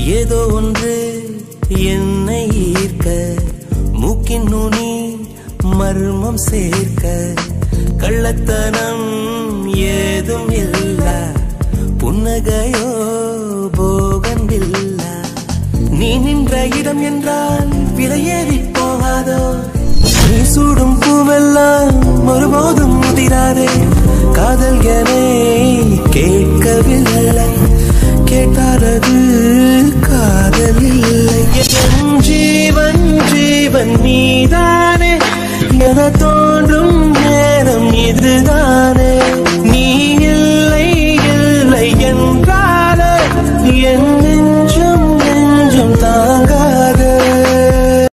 ஏதோ ஒன்று என்னை ஈர்க்க மூக்கின் நுனி மர்மம் சேர்க்க கள்ளத்தனம் ஏதும் இல்ல புன்னகையோ போகன் இல்ல நீ நின்ற இடம் என்றால் விலையேறி போகாதோ நீ சூடும் பூவெல்லாம் ஒருபோதும் முதிராதே காதல் எனை கேட்கவில்லை கேட்டாரது காதல் இல்லை என் ஜீவன் ஜீவன் நீதானே என தோன்றும் நேரம் இதுதானே